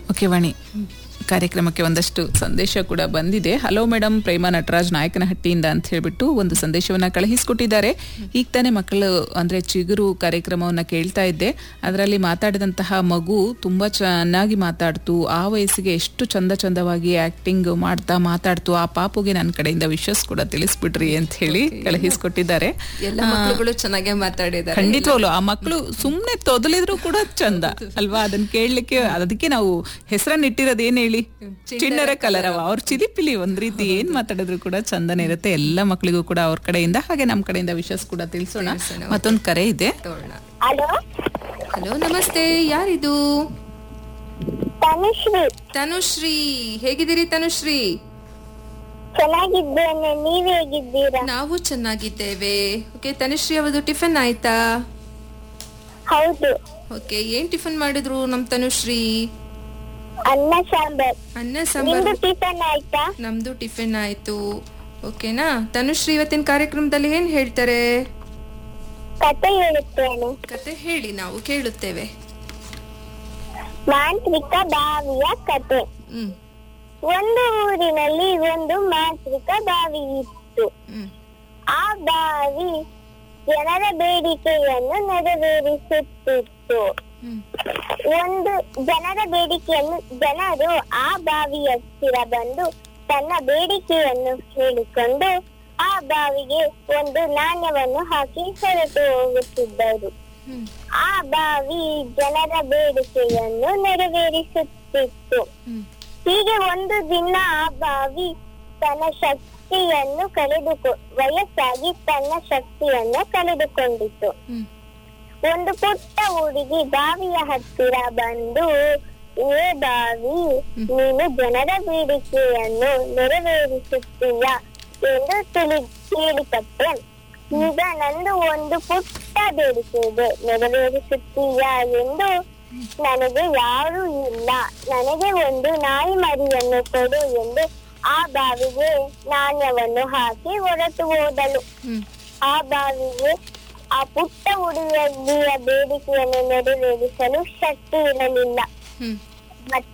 okay ವಾಣಿ ಕಾರ್ಯಕ್ರಮಕ್ಕೆ ಒಂದಷ್ಟು ಸಂದೇಶ ಕೂಡ ಬಂದಿದೆ ಹಲೋ ಮೇಡಮ್ ಪ್ರೇಮ ನಟರಾಜ್ ನಾಯಕನಹಟ್ಟಿಯಿಂದ ಅಂತ ಹೇಳ್ಬಿಟ್ಟು ಒಂದು ಸಂದೇಶವನ್ನ ಕಳುಹಿಸಿಕೊಟ್ಟಿದ್ದಾರೆ ಈಗ ತಾನೇ ಮಕ್ಕಳು ಅಂದ್ರೆ ಚಿಗುರು ಕಾರ್ಯಕ್ರಮವನ್ನ ಕೇಳ್ತಾ ಇದ್ದೆ ಅದರಲ್ಲಿ ಮಾತಾಡಿದಂತಹ ಮಗು ತುಂಬಾ ಚೆನ್ನಾಗಿ ಮಾತಾಡ್ತು ಆ ವಯಸ್ಸಿಗೆ ಎಷ್ಟು ಚಂದ ಚಂದವಾಗಿ ಆಕ್ಟಿಂಗ್ ಮಾಡ್ತಾ ಮಾತಾಡ್ತು ಆ ಪಾಪುಗೆ ನನ್ನ ಕಡೆಯಿಂದ ವಿಶಸ್ ಕೂಡ ತಿಳಿಸ್ಬಿಡ್ರಿ ಅಂತ ಹೇಳಿ ಕಳುಹಿಸಿಕೊಟ್ಟಿದ್ದಾರೆ ಎಲ್ಲ ಮಕ್ಕಳುಗಳು ಚೆನ್ನಾಗೇ ಮಾತಾಡಿದ್ದಾರೆ ಖಂಡಿತವಾಗ್ಲು ಆ ಮಕ್ಕಳು ಸುಮ್ನೆ ತೊದಲಿದ್ರು ಕೂಡ ಚಂದ ಅಲ್ವಾ ಅದನ್ನ ಕೇಳಲಿಕ್ಕೆ ಅದಕ್ಕೆ ನಾವು ಹೆಸರನ್ನ ಇಟ್ಟಿರೋದು ಏನ್ ಹೇಳಿ ಚಿಣ್ಣರ ಕಲರವ ಅವ್ರ ಚಿಲಿಪಿಲಿ ಒಂದ್ ರೀತಿ ಏನ್ ಮಾತಾಡಿದ್ರು ಕೂಡ ಚಂದನೆ ಇರುತ್ತೆ ಎಲ್ಲ ಮಕ್ಕಳಿಗೂ ಕೂಡ ಅವ್ರ ಕಡೆಯಿಂದ ಹಾಗೆ ನಮ್ ಕಡೆಯಿಂದ ವಿಶಸ್ ಕೂಡ ತಿಳಿಸೋಣ ಮತ್ತೊಂದ್ ಕರೆ ಇದೆ ಹಲೋ ಹಲೋ ನಮಸ್ತೆ ಯಾರಿದು ತನುಶ್ರೀ ತನುಶ್ರೀ ಹೇಗಿದ್ದೀರಿ ತನುಶ್ರೀ ಚೆನ್ನಾಗಿದ್ದೇನೆ ನೀವ್ ಹೇಗಿದ್ದೀರಾ ನಾವು ಚೆನ್ನಾಗಿದ್ದೇವೆ ಓಕೆ ತನುಶ್ರೀ ಅವತ್ತು ಟಿಫನ್ ಆಯ್ತಾ ಹೌದು ಓಕೆ ಏನ್ ಟಿಫನ್ ಮಾಡಿದ್ರು ನಮ್ ತನುಶ್ರೀ ಅನ್ನ ಸಾಂಬಾರ್ ಅನ್ನ ಸಾಂಬಾರ್ ನಿಮ್ದು ಟಿಫನ್ ಆಯ್ತಾ ನಮ್ದು ಟಿಫಿನ್ ಆಯ್ತು ಓಕೆನಾ ತನುಶ್ರೀ ಇವತ್ತಿನ ಕಾರ್ಯಕ್ರಮದಲ್ಲಿ ಏನ್ ಹೇಳ್ತಾರೆ ಕತೆ ಹೇಳುತ್ತೇನೆ ಕತೆ ಹೇಳಿ ನಾವು ಕೇಳುತ್ತೇವೆ ಮಾಂತ್ರಿಕ ಬಾವಿಯ ಕತೆ ಹ್ಮ್ ಒಂದು ಊರಿನಲ್ಲಿ ಒಂದು ಮಾಂತ್ರಿಕ ಬಾವಿ ಇತ್ತು ಹ್ಮ್ ಆ ಬಾವಿ ಜನರ ಬೇಡಿಕೆಯನ್ನು ನೆರವೇರಿಸುತ್ತಿತ್ತು ಹ್ಮ್ ಒಂದು ಜನರ ಬೇಡಿಕೆಯನ್ನು ಜನರು ಆ ಬಾವಿಯ ಹತ್ತಿರ ಬಂದು ತನ್ನ ಬೇಡಿಕೆಯನ್ನು ಹೇಳಿಕೊಂಡು ಆ ಬಾವಿಗೆ ಒಂದು ನಾಣ್ಯವನ್ನು ಹಾಕಿ ಹೊರಟು ಹೋಗುತ್ತಿದ್ದರು ಹ್ಮ್ ಆ ಬಾವಿ ಜನರ ಬೇಡಿಕೆಯನ್ನು ನೆರವೇರಿಸುತ್ತಿತ್ತು ಹ್ಮ್ ಹೀಗೆ ಒಂದು ದಿನ ಆ ಬಾವಿ ತನ್ನ ಶಕ್ತಿಯನ್ನು ಕಳೆದುಕೊ ವಯಸ್ಸಾಗಿ ತನ್ನ ಶಕ್ತಿಯನ್ನು ಕಳೆದುಕೊಂಡಿತು ಹ್ಮ್ ಒಂದು ಪುಟ್ಟ ಹುಡುಗಿ ಬಾವಿಯ ಹತ್ತಿರ ಬಂದು ಏ ಬಾವಿ ನೀನು ಜನರ ಬೇಡಿಕೆಯನ್ನು ನೆರವೇರಿಸುತ್ತೀಯ ಎಂದು ತಿಳಿ ಕೇಳಿಪಟ್ಟೆ ಈಗ ನಂದು ಒಂದು ಪುಟ್ಟ ಬೇಡಿಕೆ ಇದೆ ನೆರವೇರಿಸುತ್ತೀಯಾ ಎಂದು ನನಗೆ ಯಾರೂ ಇಲ್ಲ ನನಗೆ ಒಂದು ನಾಯಿ ಮರಿಯನ್ನು ಕೊಡು ಎಂದು ಆ ಬಾವಿಗೆ ನಾಣ್ಯವನ್ನು ಹಾಕಿ ಹೊರಟು ಹೋದಳು ಹ್ಮ್ ಆ ಬಾವಿಗೆ ಆ ಪುಟ್ಟ ಹುಡುಗಿಯ ಬೇಡಿಕೆಯನ್ನು ನೆರವೇರಿಸಲು ಶಕ್ತಿ ಇರಲಿಲ್ಲ ಹ್ಮ್ ಮತ್ತೆ